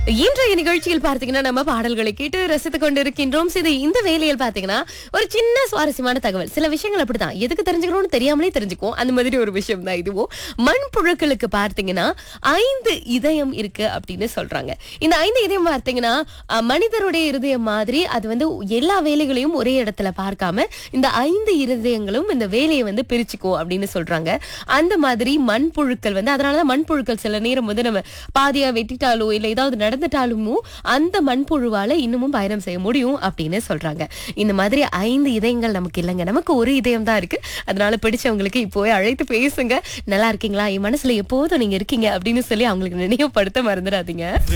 இன்றைய நிகழ்ச்சியில் பார்த்தீங்கன்னா நம்ம பாடல்களை கேட்டு ரசித்துக் கொண்டிருக்கின்றோம் இது இந்த வேலையில் பார்த்தீங்கன்னா ஒரு சின்ன சுவாரஸ்யமான தகவல் சில விஷயங்கள் அப்படிதான் எதுக்கு தெரிஞ்சுக்கணும்னு தெரியாமலே தெரிஞ்சுக்குவோம் அந்த மாதிரி ஒரு விஷயம் தான் இதுவும் மண்புழுக்களுக்கு பார்த்தீங்கன்னா ஐந்து இதயம் இருக்கு அப்படின்னு சொல்றாங்க இந்த ஐந்து இதயம் பார்த்தீங்கன்னா அஹ், மனிதருடைய இருதயம் மாதிரி அது வந்து எல்லா வேலைகளையும் ஒரே இடத்துல பார்க்காம இந்த ஐந்து இருதயங்களும் இந்த வேலையை வந்து பிரிச்சுக்கும் அப்படின்னு சொல்றாங்க அந்த மாதிரி மண்புழுக்கள் வந்து அதனாலதான் மண்புழுக்கள் சில நேரம் வந்து நம்ம பாதியா வெட்டிட்டாலோ இல்ல ஏதாவது நடந்துட்டாலுமோ அந்த மண்புழுவால இன்னமும் பயணம் செய்ய முடியும் அப்படின்னு சொல்றாங்க இந்த மாதிரி ஐந்து இதயங்கள் நமக்கு இல்லைங்க நமக்கு ஒரு இதயம் தான் இருக்கு அதனால பிடிச்சவங்களுக்கு இப்போவே அழைத்து பேசுங்க நல்லா இருக்கீங்களா என் மனசுல எப்போதும் நீங்க இருக்கீங்க அப்படின்னு சொல்லி அவங்களுக்கு நினைவுபடுத்த மறந்துடாதீங்க